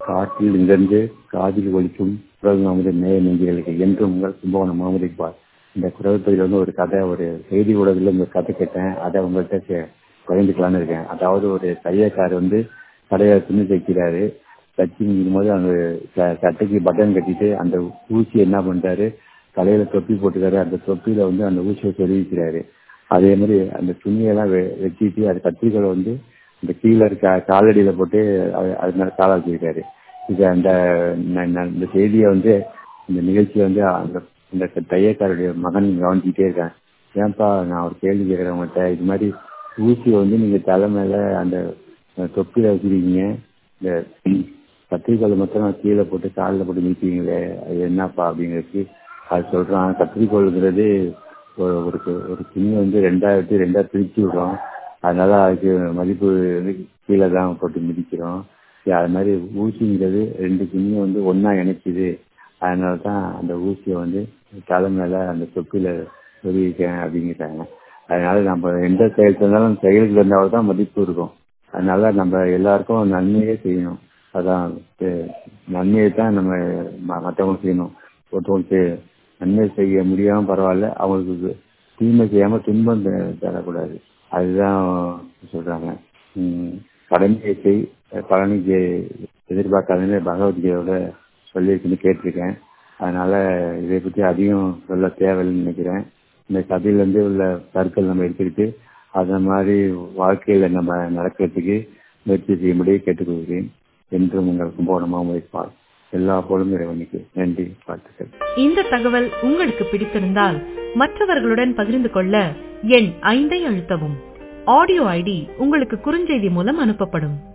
காற்றில் இங்கிருந்து காதில் ஒலிக்கும் குரல் மாமதி நேய நெஞ்சுகளுக்கு என்றும் உங்கள் கும்பகோணம் மாமதி பால் இந்த குரல் பகுதியில் வந்து ஒரு கதை ஒரு செய்தி ஊடகத்தில் இந்த கதை கேட்டேன் அதை உங்கள்கிட்ட சே- பகிர்ந்துக்கலான்னு இருக்கேன் அதாவது ஒரு தையக்கார் வந்து கடையை துணி தைக்கிறாரு தச்சு முடிக்கும் போது அந்த ச- சட்டைக்கு பட்டன் கட்டிட்டு அந்த ஊசி என்ன பண்றாரு தலையில தொப்பி போட்டுக்காரு அந்த தொப்பியில வந்து அந்த ஊசியை சொருவிக்கிறாரு அதே மாதிரி அந்த துணியெல்லாம் வெ- வெட்டிட்டு அது கத்திரிக்கோலை வந்து இந்த கீழே இருக்க காலடியில போட்டு அது- அது மேல காலா வச்சிருக்காரு இது அந்த ந- ந- இந்த செய்தியை வந்து இந்த நிகழ்ச்சியை வந்து அந்த இந்த தையக்காரருடைய மகன் கவனிச்சுட்டே இருக்கேன் ஏன்பா நான் ஒரு கேள்வி கேட்கிறேன் உங்கள்கிட்ட இது மாதிரி ஊசியை வந்து நீங்க தலை மேல அந்த அஹ், தொப்பியில வச்சிருக்கீங்க இந்த கத்திரிக்கோலை மட்டும் கீழே போட்டு காலில் போட்டு நிற்கிறீங்களே அது என்னப்பா அப்படிங்கிறதுக்கு அது சொல்றான் கத்திரிக்கோளுங்கிறது ஒரு ஒரு ஒரு துணி வந்து ரெண்டா வெட்டி ரெண்டா பிரிச்சு விடும் அதனால அதுக்கு மதிப்பு வந்து கீழே தான் போட்டு மிதிக்கிறோம் சரி, அது மாதிரி ஊசிங்கிறது ரெண்டு துணியை வந்து ஒண்ணா இணைக்குது அதனால தான் அந்த ஊசியை வந்து தலை மேல அந்த தொப்பில சொருவிக்கேன் அப்படிங்கிறாங்க அதனால நம்ம எந்த செயல் செஞ்சாலும் அந்த செயலுக்கு இருந்தால் தான் மதிப்பு இருக்கும் அதனால நம்ம எல்லாருக்கும் நன்மையே செய்யணும் அதான் தெ- நன்மையை தான் நம்ம ம- மத்தவங்களுக்கு செய்யணும் ஒருத்தவங்களுக்கு நன்மை செய்ய முடியாம பரவாயில்ல அவங்களுக்கு தீமை செய்யாம துன்பம் த- தரக்கூடாது அதுதான் சொல்றாங்க உம் கடமையை செய் பலனுக்கு எதிர்பார்க்காதுன்னு பகவத்கீதையோட சொல்லியிருக்குன்னு கேட்டிருக்கேன் அதனால இதை பத்தி அதிகம் சொல்ல தேவையில்லைன்னு நினைக்கிறேன் இந்த கதையிலேருந்து உள்ள கருக்கள் நம்ம எடுத்துக்கிட்டு அது மாதிரி வாழ்க்கையில நம்ம நடக்கிறதுக்கு முயற்சி செய்யும்படி கேட்டுக்கொள்கிறேன் என்றும் உங்கள் கும்பகோணமாக முயற்பார் எல்லா போலும் இறைவனுக்கு நன்றி வாழ்த்துக்கள் இந்த தகவல் உங்களுக்கு பிடித்திருந்தால் மற்றவர்களுடன் பகிர்ந்து கொள்ள எண் ஐந்தை அழுத்தவும் ஆடியோ ஐடி உங்களுக்கு குறுஞ்செய்தி மூலம் அனுப்பப்படும்